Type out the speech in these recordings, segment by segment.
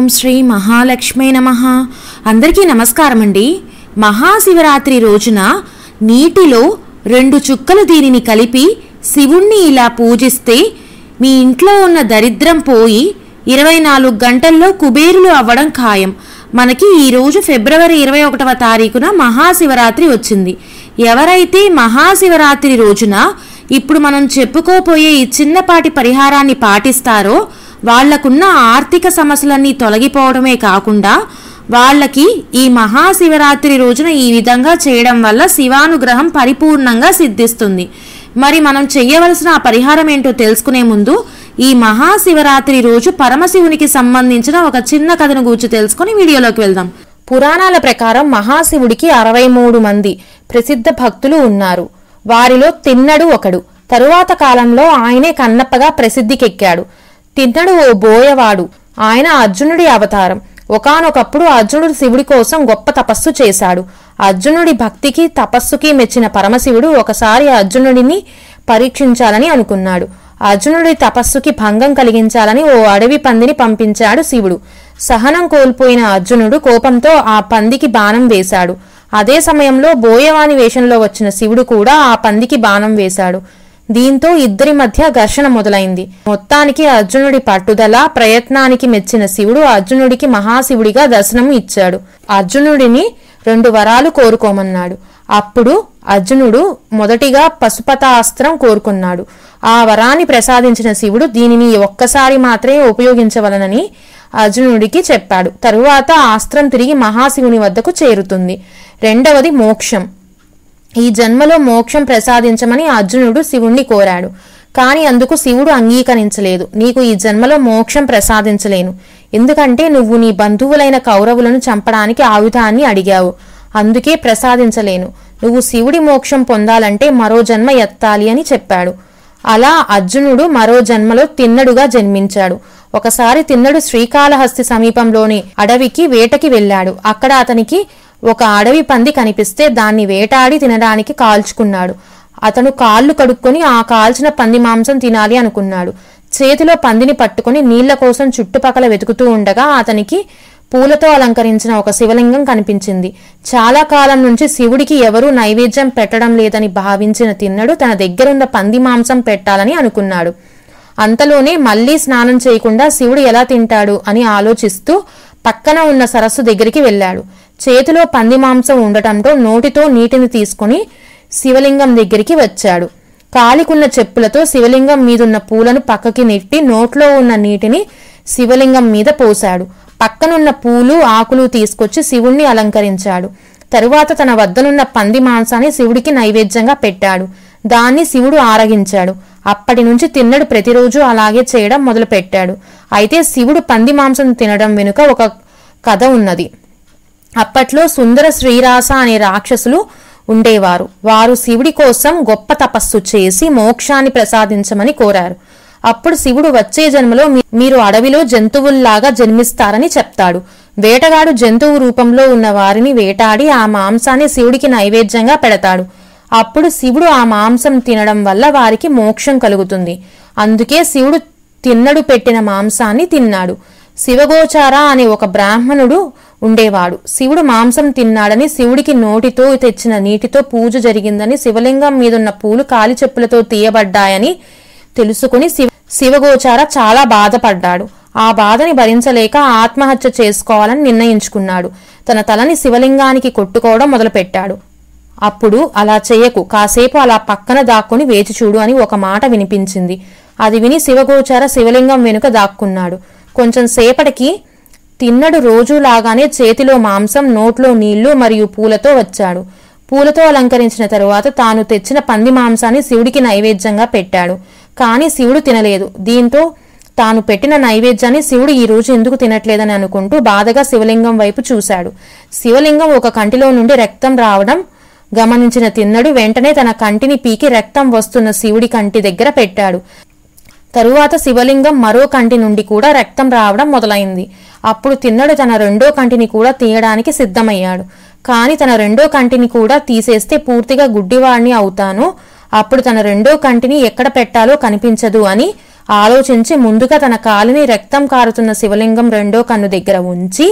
శ్రీ మహాలక్ష్మీ నమ అందరికీ నమస్కారం అండి మహాశివరాత్రి రోజున నీటిలో రెండు చుక్కలు దీనిని కలిపి శివుణ్ణి ఇలా పూజిస్తే మీ ఇంట్లో ఉన్న దరిద్రం పోయి ఇరవై నాలుగు గంటల్లో కుబేరులు అవ్వడం ఖాయం మనకి ఈరోజు ఫిబ్రవరి ఇరవై ఒకటవ తారీఖున మహాశివరాత్రి వచ్చింది ఎవరైతే మహాశివరాత్రి రోజున ఇప్పుడు మనం చెప్పుకోపోయే ఈ చిన్నపాటి పరిహారాన్ని పాటిస్తారో వాళ్లకున్న ఆర్థిక సమస్యలన్నీ తొలగిపోవడమే కాకుండా వాళ్ళకి ఈ మహాశివరాత్రి రోజున ఈ విధంగా చేయడం వల్ల శివానుగ్రహం పరిపూర్ణంగా సిద్ధిస్తుంది మరి మనం చెయ్యవలసిన ఆ పరిహారం ఏంటో తెలుసుకునే ముందు ఈ మహాశివరాత్రి రోజు పరమశివునికి సంబంధించిన ఒక చిన్న కథను గూర్చి తెలుసుకుని వీడియోలోకి వెళ్దాం పురాణాల ప్రకారం మహాశివుడికి అరవై మూడు మంది ప్రసిద్ధ భక్తులు ఉన్నారు వారిలో తిన్నడు ఒకడు తరువాత కాలంలో ఆయనే కన్నప్పగా ప్రసిద్ధికెక్కాడు తిన్నడు ఓ బోయవాడు ఆయన అర్జునుడి అవతారం ఒకానొకప్పుడు అర్జునుడు శివుడి కోసం గొప్ప తపస్సు చేశాడు అర్జునుడి భక్తికి తపస్సుకి మెచ్చిన పరమశివుడు ఒకసారి అర్జునుడిని పరీక్షించాలని అనుకున్నాడు అర్జునుడి తపస్సుకి భంగం కలిగించాలని ఓ అడవి పందిని పంపించాడు శివుడు సహనం కోల్పోయిన అర్జునుడు కోపంతో ఆ పందికి బాణం వేశాడు అదే సమయంలో బోయవాని వేషంలో వచ్చిన శివుడు కూడా ఆ పందికి బాణం వేశాడు దీంతో ఇద్దరి మధ్య ఘర్షణ మొదలైంది మొత్తానికి అర్జునుడి పట్టుదల ప్రయత్నానికి మెచ్చిన శివుడు అర్జునుడికి మహాశివుడిగా దర్శనం ఇచ్చాడు అర్జునుడిని రెండు వరాలు కోరుకోమన్నాడు అప్పుడు అర్జునుడు మొదటిగా పశుపతాస్త్రం కోరుకున్నాడు ఆ వరాన్ని ప్రసాదించిన శివుడు దీనిని ఒక్కసారి మాత్రమే ఉపయోగించవలనని అర్జునుడికి చెప్పాడు తరువాత ఆ అస్త్రం తిరిగి మహాశివుని వద్దకు చేరుతుంది రెండవది మోక్షం ఈ జన్మలో మోక్షం ప్రసాదించమని అర్జునుడు శివుణ్ణి కోరాడు కాని అందుకు శివుడు అంగీకరించలేదు నీకు ఈ జన్మలో మోక్షం ప్రసాదించలేను ఎందుకంటే నువ్వు నీ బంధువులైన కౌరవులను చంపడానికి ఆయుధాన్ని అడిగావు అందుకే ప్రసాదించలేను నువ్వు శివుడి మోక్షం పొందాలంటే మరో జన్మ ఎత్తాలి అని చెప్పాడు అలా అర్జునుడు మరో జన్మలో తిన్నడుగా జన్మించాడు ఒకసారి తిన్నడు శ్రీకాళహస్తి సమీపంలోని అడవికి వేటకి వెళ్ళాడు అక్కడ అతనికి ఒక అడవి పంది కనిపిస్తే దాన్ని వేటాడి తినడానికి కాల్చుకున్నాడు అతను కాళ్ళు కడుక్కొని ఆ కాల్చిన పంది మాంసం తినాలి అనుకున్నాడు చేతిలో పందిని పట్టుకుని నీళ్ల కోసం చుట్టుపక్కల వెతుకుతూ ఉండగా అతనికి పూలతో అలంకరించిన ఒక శివలింగం కనిపించింది చాలా కాలం నుంచి శివుడికి ఎవరూ నైవేద్యం పెట్టడం లేదని భావించిన తిన్నడు తన దగ్గరున్న పంది మాంసం పెట్టాలని అనుకున్నాడు అంతలోనే మళ్లీ స్నానం చేయకుండా శివుడు ఎలా తింటాడు అని ఆలోచిస్తూ పక్కన ఉన్న సరస్సు దగ్గరికి వెళ్ళాడు చేతిలో పంది మాంసం ఉండటంతో నోటితో నీటిని తీసుకుని శివలింగం దగ్గరికి వచ్చాడు కాలికున్న చెప్పులతో శివలింగం మీదున్న పూలను పక్కకి నెట్టి నోట్లో ఉన్న నీటిని శివలింగం మీద పోశాడు పక్కనున్న పూలు ఆకులు తీసుకొచ్చి శివుణ్ణి అలంకరించాడు తరువాత తన వద్దనున్న పంది మాంసాన్ని శివుడికి నైవేద్యంగా పెట్టాడు దాన్ని శివుడు ఆరగించాడు అప్పటి నుంచి తిన్నడు ప్రతిరోజు అలాగే చేయడం మొదలుపెట్టాడు అయితే శివుడు పంది మాంసం తినడం వెనుక ఒక కథ ఉన్నది అప్పట్లో సుందర శ్రీరాస అనే రాక్షసులు ఉండేవారు వారు శివుడి కోసం గొప్ప తపస్సు చేసి మోక్షాన్ని ప్రసాదించమని కోరారు అప్పుడు శివుడు వచ్చే జన్మలో మీ- మీరు అడవిలో జంతువుల్లాగా జన్మిస్తారని చెప్తాడు వేటగాడు జంతువు రూపంలో ఉన్న వారిని వేటాడి ఆ మాంసాన్ని శివుడికి నైవేద్యంగా పెడతాడు అప్పుడు శివుడు ఆ మాంసం తినడం వల్ల వారికి మోక్షం కలుగుతుంది అందుకే శివుడు తిన్నడు పెట్టిన మాంసాన్ని తిన్నాడు శివగోచార అనే ఒక బ్రాహ్మణుడు ఉండేవాడు శివుడు మాంసం తిన్నాడని శివుడికి నోటితో తెచ్చిన నీటితో పూజ జరిగిందని శివలింగం మీదున్న పూలు కాలి చెప్పులతో తీయబడ్డాయని తెలుసుకుని శివ శివగోచార చాలా బాధపడ్డాడు ఆ బాధని భరించలేక ఆత్మహత్య చేసుకోవాలని నిర్ణయించుకున్నాడు తన తలని శివలింగానికి కొట్టుకోవడం మొదలుపెట్టాడు అప్పుడు అలా చేయకు కాసేపు అలా పక్కన దాక్కుని వేచి చూడు అని ఒక మాట వినిపించింది అది విని శివగోచార శివలింగం వెనుక దాక్కున్నాడు కొంచెం సేపటికి తిన్నడు రోజులాగానే చేతిలో మాంసం నోట్లో నీళ్లు మరియు పూలతో వచ్చాడు పూలతో అలంకరించిన తరువాత తాను తెచ్చిన పంది మాంసాన్ని శివుడికి నైవేద్యంగా పెట్టాడు కానీ శివుడు తినలేదు దీంతో తాను పెట్టిన నైవేద్యాన్ని శివుడు ఈ రోజు ఎందుకు తినట్లేదని అనుకుంటూ బాధగా శివలింగం వైపు చూశాడు శివలింగం ఒక కంటిలో నుండి రక్తం రావడం గమనించిన తిన్నడు వెంటనే తన కంటిని పీకి రక్తం వస్తున్న శివుడి కంటి దగ్గర పెట్టాడు తరువాత శివలింగం మరో కంటి నుండి కూడా రక్తం రావడం మొదలైంది అప్పుడు తిన్నడు తన రెండో కంటిని కూడా తీయడానికి సిద్ధమయ్యాడు కాని తన రెండో కంటిని కూడా తీసేస్తే పూర్తిగా గుడ్డివాణ్ణి అవుతాను అప్పుడు తన రెండో కంటిని ఎక్కడ పెట్టాలో కనిపించదు అని ఆలోచించి ముందుగా తన కాలిని రక్తం కారుతున్న శివలింగం రెండో కన్ను దగ్గర ఉంచి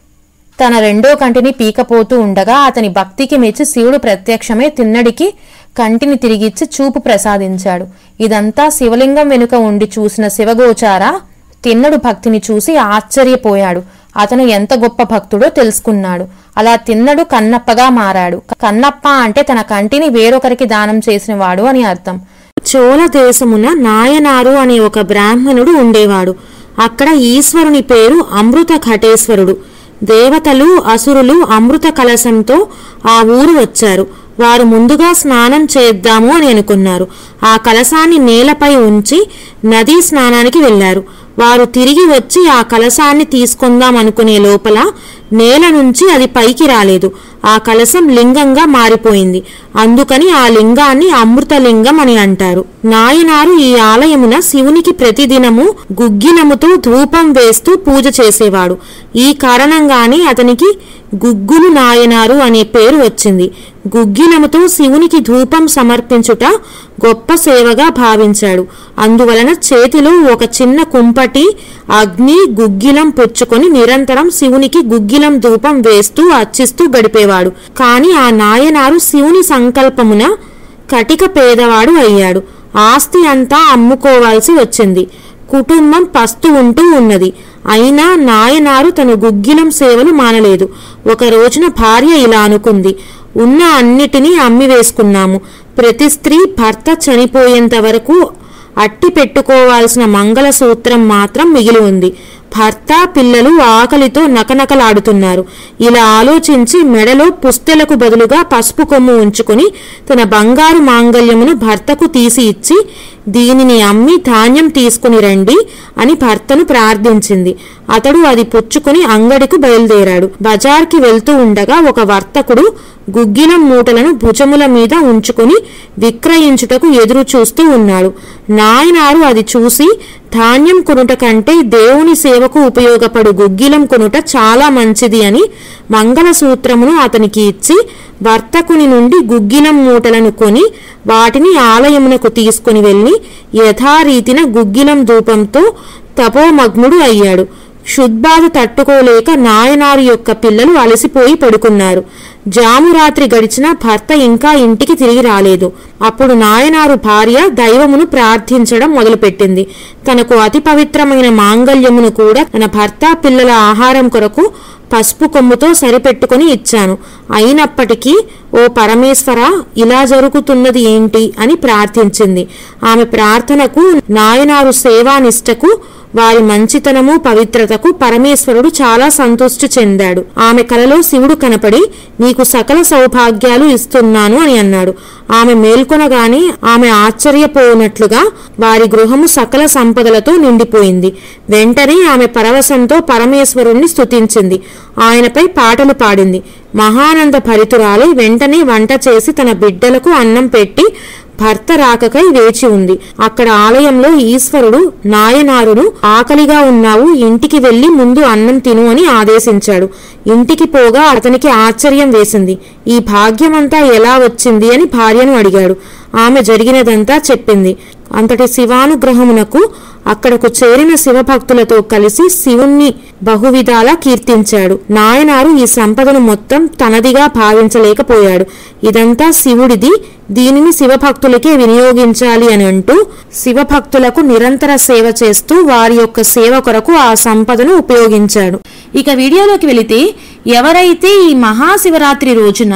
తన రెండో కంటిని పీకపోతూ ఉండగా అతని భక్తికి మెచ్చి శివుడు ప్రత్యక్షమై తిన్నడికి కంటిని తిరిగిచ్చి చూపు ప్రసాదించాడు ఇదంతా శివలింగం వెనుక ఉండి చూసిన శివగోచార తిన్నడు భక్తిని చూసి ఆశ్చర్యపోయాడు అతను ఎంత గొప్ప భక్తుడో తెలుసుకున్నాడు అలా తిన్నడు కన్నప్పగా మారాడు కన్నప్ప అంటే తన కంటిని వేరొకరికి దానం చేసినవాడు అని అర్థం చోళ దేశమున నాయనారు అనే ఒక బ్రాహ్మణుడు ఉండేవాడు అక్కడ ఈశ్వరుని పేరు అమృత ఘటేశ్వరుడు దేవతలు అసురులు అమృత కలశంతో ఆ ఊరు వచ్చారు వారు ముందుగా స్నానం చేద్దాము అని అనుకున్నారు ఆ కలశాన్ని నేలపై ఉంచి నదీ స్నానానికి వెళ్లారు వారు తిరిగి వచ్చి ఆ కలశాన్ని తీసుకుందాం అనుకునే లోపల నేల నుంచి అది పైకి రాలేదు ఆ కలశం లింగంగా మారిపోయింది అందుకని ఆ లింగాన్ని అమృతలింగం అని అంటారు నాయనారు ఈ ఆలయమున శివునికి ప్రతిదినము గుగ్గిలముతో ధూపం వేస్తూ పూజ చేసేవాడు ఈ కారణంగానే అతనికి గుగ్గులు నాయనారు అనే పేరు వచ్చింది గుగ్గిలముతో శివునికి ధూపం సమర్పించుట గొప్ప సేవగా భావించాడు అందువలన చేతిలో ఒక చిన్న కుంపటి అగ్ని గుగ్గిలం పుచ్చుకొని నిరంతరం శివునికి గుగ్గిలం ధూపం వేస్తూ అర్చిస్తూ గడిపేవాడు కాని ఆ నాయనారు శివుని సంకల్పమున కటిక పేదవాడు అయ్యాడు ఆస్తి అంతా అమ్ముకోవాల్సి వచ్చింది కుటుంబం పస్తు ఉంటూ ఉన్నది అయినా నాయనారు తన గుగ్గిలం సేవలు మానలేదు ఒక రోజున భార్య ఇలా అనుకుంది ఉన్న అన్నిటినీ అమ్మి వేసుకున్నాము ప్రతి స్త్రీ భర్త చనిపోయేంత వరకు అట్టి పెట్టుకోవాల్సిన మంగళసూత్రం మాత్రం మిగిలి ఉంది భర్త పిల్లలు ఆకలితో నకనకలాడుతున్నారు ఇలా ఆలోచించి మెడలో పుస్తెలకు బదులుగా పసుపు కొమ్ము ఉంచుకుని తన బంగారు మాంగల్యమును భర్తకు తీసి ఇచ్చి దీనిని అమ్మి ధాన్యం తీసుకుని రండి అని భర్తను ప్రార్థించింది అతడు అది పుచ్చుకుని అంగడికి బయలుదేరాడు బజార్కి వెళ్తూ ఉండగా ఒక వర్తకుడు గుగ్గిలం మూటలను భుజముల మీద ఉంచుకుని విక్రయించుటకు ఎదురు చూస్తూ ఉన్నాడు నాయనారు అది చూసి ధాన్యం కొనుట కంటే దేవుని సేవకు ఉపయోగపడు గుగ్గిలం కొనుట చాలా మంచిది అని మంగళసూత్రమును అతనికి ఇచ్చి వర్తకుని నుండి గుగ్గిలం మూటలను కొని వాటిని ఆలయమునకు తీసుకుని వెళ్ళి యథారీతిన గుగ్గిలం ధూపంతో తపోమగ్నుడు అయ్యాడు క్షుద్బాధ తట్టుకోలేక నాయనారు యొక్క పిల్లలు అలసిపోయి పడుకున్నారు జామురాత్రి గడిచినా భర్త ఇంకా ఇంటికి తిరిగి రాలేదు అప్పుడు నాయనారు భార్య దైవమును ప్రార్థించడం మొదలుపెట్టింది తనకు అతి పవిత్రమైన మాంగల్యమును కూడా తన భర్త పిల్లల ఆహారం కొరకు పసుపు కొమ్ముతో సరిపెట్టుకుని ఇచ్చాను అయినప్పటికీ ఓ పరమేశ్వర ఇలా జరుగుతున్నది ఏంటి అని ప్రార్థించింది ఆమె ప్రార్థనకు నాయనారు సేవానిష్టకు వారి మంచితనము పవిత్రతకు పరమేశ్వరుడు చాలా సంతృష్టి చెందాడు ఆమె కలలో శివుడు కనపడి నీకు సకల సౌభాగ్యాలు ఇస్తున్నాను అని అన్నాడు ఆమె మేల్కొనగానే ఆమె ఆశ్చర్యపోనట్లుగా వారి గృహము సకల సంపదలతో నిండిపోయింది వెంటనే ఆమె పరవశంతో పరమేశ్వరుణ్ణి స్తుతించింది ఆయనపై పాటలు పాడింది మహానంద భరితురాలై వెంటనే వంట చేసి తన బిడ్డలకు అన్నం పెట్టి భర్త రాకకై వేచి ఉంది అక్కడ ఆలయంలో ఈశ్వరుడు నాయనారుడు ఆకలిగా ఉన్నావు ఇంటికి వెళ్లి ముందు అన్నం తిను అని ఆదేశించాడు ఇంటికి పోగా అతనికి ఆశ్చర్యం వేసింది ఈ భాగ్యమంతా ఎలా వచ్చింది అని భార్యను అడిగాడు ఆమె జరిగినదంతా చెప్పింది అంతటి శివానుగ్రహమునకు అక్కడకు చేరిన శివభక్తులతో కలిసి శివుణ్ణి బహువిధాలా కీర్తించాడు నాయనారు ఈ సంపదను మొత్తం తనదిగా భావించలేకపోయాడు ఇదంతా శివుడిది దీనిని శివభక్తులకే వినియోగించాలి అని అంటూ శివభక్తులకు నిరంతర సేవ చేస్తూ వారి యొక్క సేవ కొరకు ఆ సంపదను ఉపయోగించాడు ఇక వీడియోలోకి వెళితే ఎవరైతే ఈ మహాశివరాత్రి రోజున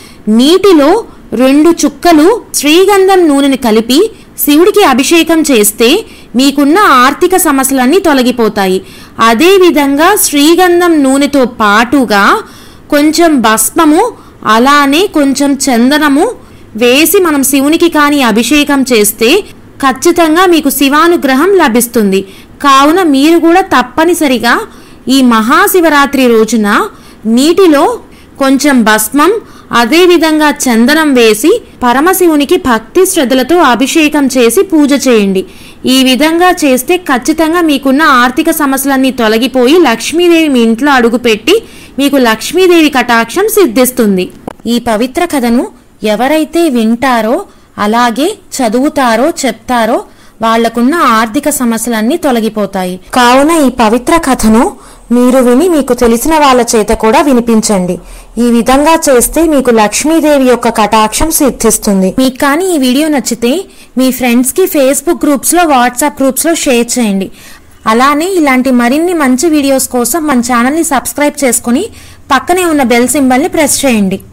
నీటిలో రెండు చుక్కలు శ్రీగంధం నూనెని కలిపి శివుడికి అభిషేకం చేస్తే మీకున్న ఆర్థిక సమస్యలన్నీ తొలగిపోతాయి అదే విధంగా శ్రీగంధం నూనెతో పాటుగా కొంచెం భస్మము అలానే కొంచెం చందనము వేసి మనం శివునికి కానీ అభిషేకం చేస్తే ఖచ్చితంగా మీకు శివానుగ్రహం లభిస్తుంది కావున మీరు కూడా తప్పనిసరిగా ఈ మహాశివరాత్రి రోజున నీటిలో కొంచెం భస్మం అదేవిధంగా చందనం వేసి పరమశివునికి భక్తి శ్రద్ధలతో అభిషేకం చేసి పూజ చేయండి ఈ విధంగా చేస్తే ఖచ్చితంగా మీకున్న ఆర్థిక సమస్యలన్నీ తొలగిపోయి లక్ష్మీదేవి మీ ఇంట్లో అడుగుపెట్టి మీకు లక్ష్మీదేవి కటాక్షం సిద్ధిస్తుంది ఈ పవిత్ర కథను ఎవరైతే వింటారో అలాగే చదువుతారో చెప్తారో వాళ్లకున్న ఆర్థిక సమస్యలన్నీ తొలగిపోతాయి కావున ఈ పవిత్ర కథను మీరు విని మీకు తెలిసిన వాళ్ళ చేత కూడా వినిపించండి ఈ విధంగా చేస్తే మీకు లక్ష్మీదేవి యొక్క కటాక్షం సిద్ధిస్తుంది మీకు కానీ ఈ వీడియో నచ్చితే మీ ఫ్రెండ్స్కి ఫేస్బుక్ గ్రూప్స్లో వాట్సాప్ గ్రూప్స్లో షేర్ చేయండి అలానే ఇలాంటి మరిన్ని మంచి వీడియోస్ కోసం మన ఛానల్ని సబ్స్క్రైబ్ చేసుకుని పక్కనే ఉన్న బెల్ సింబల్ని ప్రెస్ చేయండి